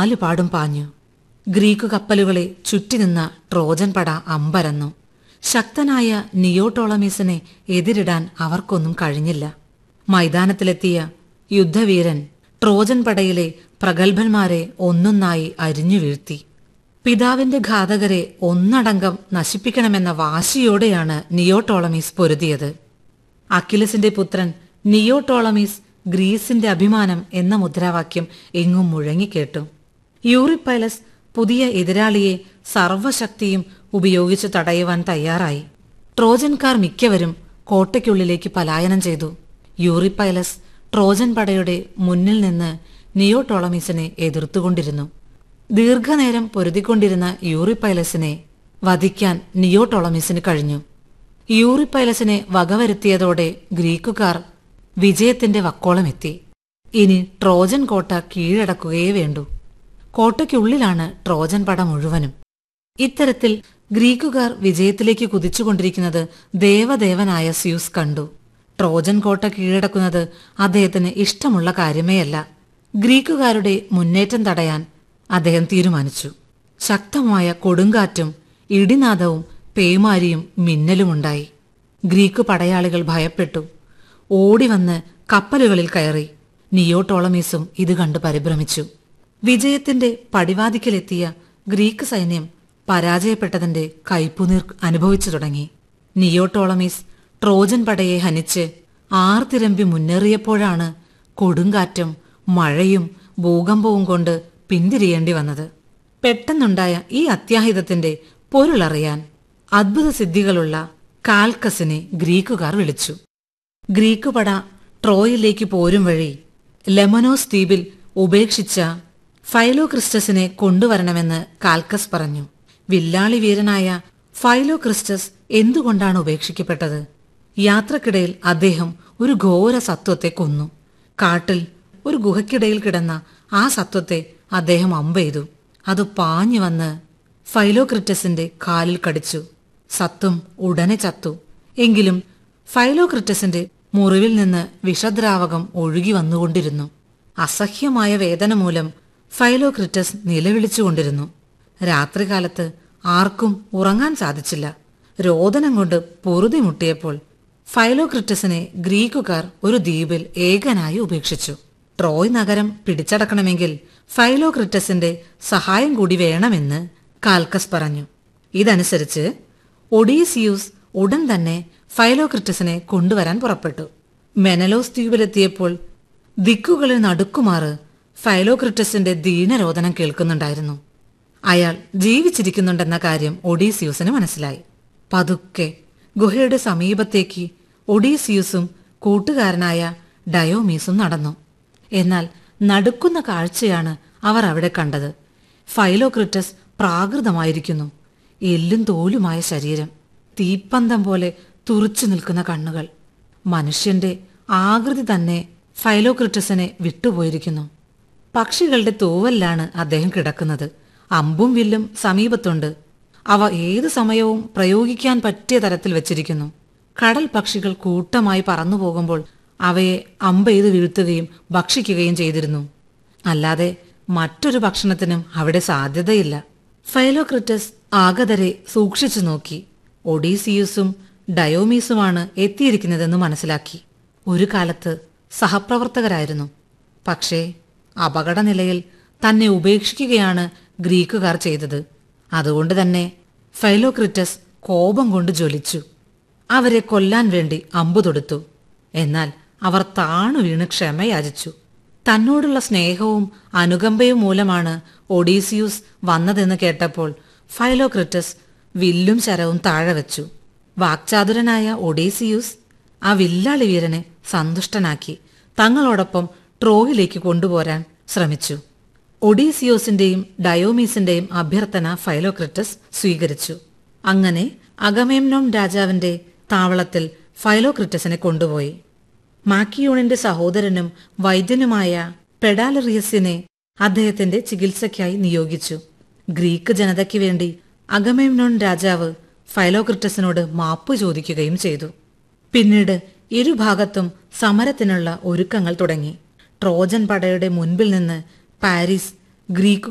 നാലു പാടും പാഞ്ഞു ഗ്രീക്ക് കപ്പലുകളെ ചുറ്റിനിന്ന ട്രോജൻ പട അമ്പരന്നു ശക്തനായ നിയോട്ടോളമീസിനെ എതിരിടാൻ അവർക്കൊന്നും കഴിഞ്ഞില്ല മൈതാനത്തിലെത്തിയ യുദ്ധവീരൻ ട്രോജൻ പടയിലെ പ്രഗത്ഭന്മാരെ ഒന്നൊന്നായി അരിഞ്ഞു വീഴ്ത്തി പിതാവിന്റെ ഘാതകരെ ഒന്നടങ്കം നശിപ്പിക്കണമെന്ന വാശിയോടെയാണ് നിയോട്ടോളമീസ് പൊരുതിയത് അക്കിലസിന്റെ പുത്രൻ നിയോട്ടോളമീസ് ഗ്രീസിന്റെ അഭിമാനം എന്ന മുദ്രാവാക്യം എങ്ങും മുഴങ്ങിക്കേട്ടു യൂറിപ്പൈലസ് പുതിയ എതിരാളിയെ സർവശക്തിയും ഉപയോഗിച്ച് തടയുവാൻ തയ്യാറായി ട്രോജൻകാർ മിക്കവരും കോട്ടയ്ക്കുള്ളിലേക്ക് പലായനം ചെയ്തു യൂറിപ്പൈലസ് ട്രോജൻ പടയുടെ മുന്നിൽ നിന്ന് നിയോട്ടോളമീസിനെ എതിർത്തുകൊണ്ടിരുന്നു ദീർഘനേരം പൊരുതിക്കൊണ്ടിരുന്ന യൂറിപ്പൈലസിനെ വധിക്കാൻ നിയോട്ടോളമീസിന് കഴിഞ്ഞു യൂറിപ്പൈലസിനെ വകവരുത്തിയതോടെ ഗ്രീക്കുകാർ വിജയത്തിന്റെ വക്കോളമെത്തി ഇനി ട്രോജൻ കോട്ട കീഴടക്കുകയേ വേണ്ടൂ കോട്ടയ്ക്കുള്ളിലാണ് ട്രോജൻ പട മുഴുവനും ഇത്തരത്തിൽ ഗ്രീക്കുകാർ വിജയത്തിലേക്ക് കുതിച്ചുകൊണ്ടിരിക്കുന്നത് ദേവദേവനായ സ്യൂസ് കണ്ടു ട്രോജൻ കോട്ട കീഴടക്കുന്നത് അദ്ദേഹത്തിന് ഇഷ്ടമുള്ള കാര്യമേയല്ല ഗ്രീക്കുകാരുടെ മുന്നേറ്റം തടയാൻ അദ്ദേഹം തീരുമാനിച്ചു ശക്തമായ കൊടുങ്കാറ്റും ഇടിനാദവും പേമാരിയും മിന്നലുമുണ്ടായി ഗ്രീക്ക് പടയാളികൾ ഭയപ്പെട്ടു ഓടിവന്ന് കപ്പലുകളിൽ കയറി നിയോട്ടോളമീസും ഇത് കണ്ട് പരിഭ്രമിച്ചു വിജയത്തിന്റെ പടിവാതിക്കലെത്തിയ ഗ്രീക്ക് സൈന്യം പരാജയപ്പെട്ടതിന്റെ കൈപ്പുനീർ അനുഭവിച്ചു തുടങ്ങി നിയോട്ടോളമീസ് ട്രോജൻ പടയെ ഹനിച്ച് ആർത്തിരമ്പി മുന്നേറിയപ്പോഴാണ് കൊടുങ്കാറ്റും മഴയും ഭൂകമ്പവും കൊണ്ട് പിന്തിരിയേണ്ടി വന്നത് പെട്ടെന്നുണ്ടായ ഈ അത്യാഹിതത്തിന്റെ പൊരുളറിയാൻ അദ്ഭുത സിദ്ധികളുള്ള കാൽക്കസിനെ ഗ്രീക്കുകാർ വിളിച്ചു ഗ്രീക്ക് പട ട്രോയിലേക്ക് പോരും വഴി ലെമനോസ് ദ്വീപിൽ ഉപേക്ഷിച്ച ഫൈലോക്രിസ്റ്റസിനെ കൊണ്ടുവരണമെന്ന് കാൽക്കസ് പറഞ്ഞു വില്ലാളി വീരനായ ഫൈലോക്രിസ്റ്റസ് എന്തുകൊണ്ടാണ് ഉപേക്ഷിക്കപ്പെട്ടത് യാത്രക്കിടയിൽ അദ്ദേഹം ഒരു ഘോര സത്വത്തെ കൊന്നു കാട്ടിൽ ഒരു ഗുഹയ്ക്കിടയിൽ കിടന്ന ആ സത്വത്തെ അദ്ദേഹം അമ്പെയ്തു അത് പാഞ്ഞു വന്ന് ഫൈലോക്രിറ്റസിന്റെ കാലിൽ കടിച്ചു സത്വം ഉടനെ ചത്തു എങ്കിലും ഫൈലോക്രിറ്റസിന്റെ മുറിവിൽ നിന്ന് വിഷദ്രാവകം ഒഴുകി വന്നുകൊണ്ടിരുന്നു അസഹ്യമായ വേദന മൂലം ഫൈലോക്രിറ്റസ് നിലവിളിച്ചുകൊണ്ടിരുന്നു രാത്രികാലത്ത് ആർക്കും ഉറങ്ങാൻ സാധിച്ചില്ല രോദനം കൊണ്ട് പൊറുതി മുട്ടിയപ്പോൾ ഫൈലോക്രിറ്റസിനെ ഗ്രീക്കുകാർ ഒരു ദ്വീപിൽ ഏകനായി ഉപേക്ഷിച്ചു ട്രോയ് നഗരം പിടിച്ചടക്കണമെങ്കിൽ ഫൈലോക്രിറ്റസിന്റെ സഹായം കൂടി വേണമെന്ന് കാൽക്കസ് പറഞ്ഞു ഇതനുസരിച്ച് ഒഡീസിയൂസ് ഉടൻ തന്നെ ഫൈലോക്രിറ്റസിനെ കൊണ്ടുവരാൻ പുറപ്പെട്ടു മെനലോസ് ദ്വീപിലെത്തിയപ്പോൾ ദിക്കുകളിൽ നടുക്കുമാറ് ഫൈലോക്രിറ്റസിന്റെ ദീനരോധനം കേൾക്കുന്നുണ്ടായിരുന്നു അയാൾ ജീവിച്ചിരിക്കുന്നുണ്ടെന്ന കാര്യം ഒഡീസിയൂസിന് മനസ്സിലായി പതുക്കെ ഗുഹയുടെ സമീപത്തേക്ക് ഒഡീസിയൂസും കൂട്ടുകാരനായ ഡയോമീസും നടന്നു എന്നാൽ നടുക്കുന്ന കാഴ്ചയാണ് അവർ അവിടെ കണ്ടത് ഫൈലോക്രിറ്റസ് പ്രാകൃതമായിരിക്കുന്നു എല്ലും തോലുമായ ശരീരം തീപ്പന്തം പോലെ തുറച്ചു നിൽക്കുന്ന കണ്ണുകൾ മനുഷ്യന്റെ ആകൃതി തന്നെ ഫൈലോക്രിറ്റസിനെ വിട്ടുപോയിരിക്കുന്നു പക്ഷികളുടെ തൂവലിലാണ് അദ്ദേഹം കിടക്കുന്നത് അമ്പും വില്ലും സമീപത്തുണ്ട് അവ ഏതു സമയവും പ്രയോഗിക്കാൻ പറ്റിയ തരത്തിൽ വെച്ചിരിക്കുന്നു കടൽ പക്ഷികൾ കൂട്ടമായി പറന്നു പോകുമ്പോൾ അവയെ അമ്പെയ്ത് വീഴ്ത്തുകയും ഭക്ഷിക്കുകയും ചെയ്തിരുന്നു അല്ലാതെ മറ്റൊരു ഭക്ഷണത്തിനും അവിടെ സാധ്യതയില്ല ഫൈലോക്രിറ്റസ് ആഗതരെ സൂക്ഷിച്ചു നോക്കി ഒഡീസിയൂസും ഡയോമീസുമാണ് എത്തിയിരിക്കുന്നതെന്ന് മനസ്സിലാക്കി ഒരു കാലത്ത് സഹപ്രവർത്തകരായിരുന്നു പക്ഷേ അപകടനിലയിൽ തന്നെ ഉപേക്ഷിക്കുകയാണ് ഗ്രീക്കുകാർ ചെയ്തത് അതുകൊണ്ട് തന്നെ ഫൈലോക്രിറ്റസ് കോപം കൊണ്ട് ജ്വലിച്ചു അവരെ കൊല്ലാൻ വേണ്ടി അമ്പു തൊടുത്തു എന്നാൽ അവർ താണു വീണ് ക്ഷമയാചിച്ചു തന്നോടുള്ള സ്നേഹവും അനുകമ്പയും മൂലമാണ് ഒഡീസിയൂസ് വന്നതെന്ന് കേട്ടപ്പോൾ ഫൈലോക്രിറ്റസ് വില്ലും ശരവും താഴെ വെച്ചു വാക്ചാതുരനായ ഒഡീസിയൂസ് ആ വില്ലാളി വീരനെ സന്തുഷ്ടനാക്കി തങ്ങളോടൊപ്പം ട്രോയിലേക്ക് കൊണ്ടുപോരാൻ ശ്രമിച്ചു ഒഡീസിയോസിന്റെയും ഡയോമീസിന്റെയും അഭ്യർത്ഥന ഫൈലോക്രിറ്റസ് സ്വീകരിച്ചു അങ്ങനെ അഗമേംനോം രാജാവിന്റെ താവളത്തിൽ ഫൈലോക്രിറ്റസിനെ കൊണ്ടുപോയി മാക്കിയൂണിന്റെ സഹോദരനും വൈദ്യനുമായ പെഡാലറിയസിനെ അദ്ദേഹത്തിന്റെ ചികിത്സയ്ക്കായി നിയോഗിച്ചു ഗ്രീക്ക് ജനതയ്ക്ക് വേണ്ടി അഗമേംനോൺ രാജാവ് ഫൈലോക്രിറ്റസിനോട് മാപ്പ് ചോദിക്കുകയും ചെയ്തു പിന്നീട് ഇരുഭാഗത്തും സമരത്തിനുള്ള ഒരുക്കങ്ങൾ തുടങ്ങി ട്രോജൻ പടയുടെ മുൻപിൽ നിന്ന് പാരീസ് ഗ്രീക്ക്